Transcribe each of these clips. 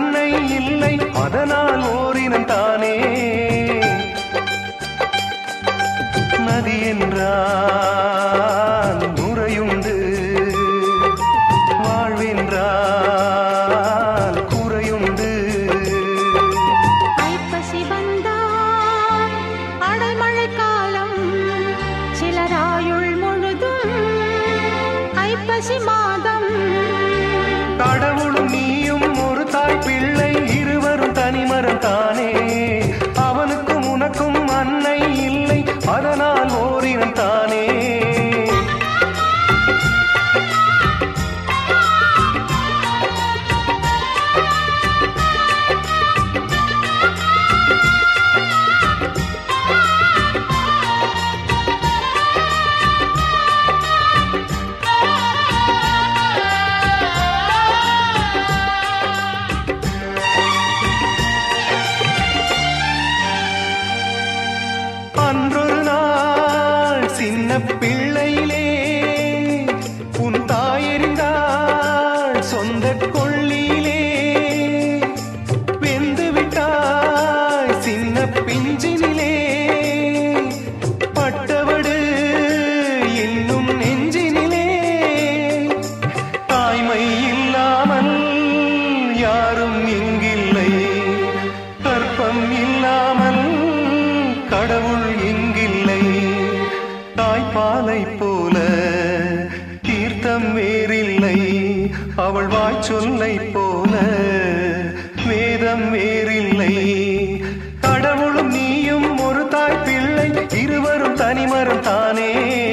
அன்னை இல்லை அதனால் ஓரினம் தானே நதி என்றால் நுரையுண்டு வாழ்வென்றால் குறையுண்டு ஐப்பசி வந்தால் அடைமழை காலம் சிலராயுள் முழுதும் ஐப்பசி மாதம் கடவுளும் நீயும் ஒரு தாய் பிள்ளை இருவரும் தனிமரம் தானே அவனுக்கும் உனக்கும் அன்னை இல்லை அதனால் ஓரினம் தானே அன்றொரு நாள் சின்ன பிள்ளையிலே உன் தாயறிந்தாள் சொந்த கொள்ளியிலே வெந்து விட்டாய் சின்ன பிஞ்சினிலே பட்டவடு இன்னும் நெஞ்சினிலே தாய்மை இல்லாமல் யாரும் இங்கில்லை கற்பம் இல்லாமல் கடவுள் இங்கில்லை தாய்ப்பாலை போல தீர்த்தம் வேறில்லை அவள் வாய் சொல்லை போல வேதம் வேறில்லை கடவுளும் நீயும் ஒரு தாய் பிள்ளை இருவரும் தனிமரம் தானே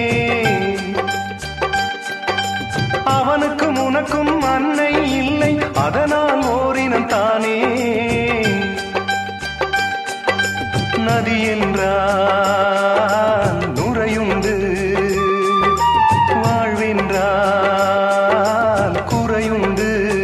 அவனுக்கும் உனக்கும் அன்னை இல்லை அதனால் ஓரினம் தானே நதி என்றால் நுரையுண்டு வாழ்வென்றால் குறையுண்டு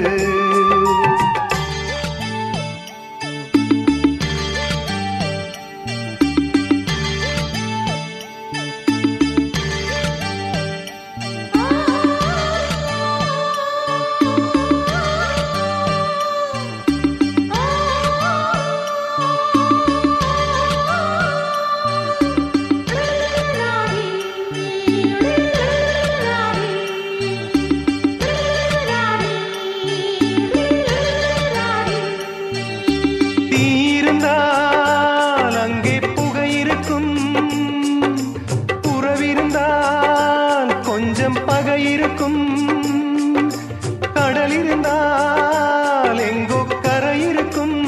தீர்ந்தால் அங்கே புகை இருக்கும் உறவிருந்தால் கொஞ்சம் பகை இருக்கும் கடல் இருந்தால் எங்கோ கரை இருக்கும்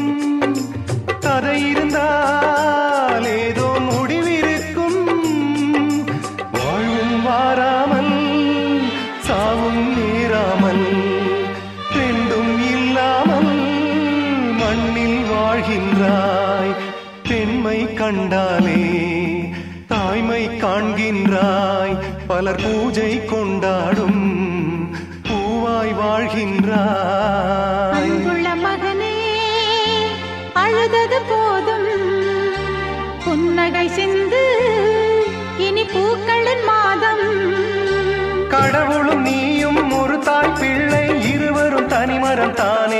கதை இருந்தால் ஏதோ முடிவிருக்கும் வாழ்வும் வாராமல் சாவும் நேராமல் ரெண்டும் இல்லாமல் மண்ணில் வாழ்கின்றாய் பெண்மை கண்டாலே தாய்மை காண்கின்றாய் பலர் பூஜை கொண்டாடும் பூவாய் வாழ்கின்றாய் அன்புள்ள மகனே அழுதது போதும் புன்னகை சிந்து இனி பூக்களின் மாதம் கடவுளும் நீயும் ஒரு தாய் பிள்ளை இருவரும் தனிமரம் தானே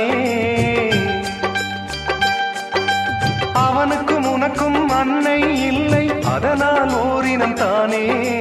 அவனுக்கும் உனக்கும் அன்னை இல்லை அதனால் ஓரினம் தானே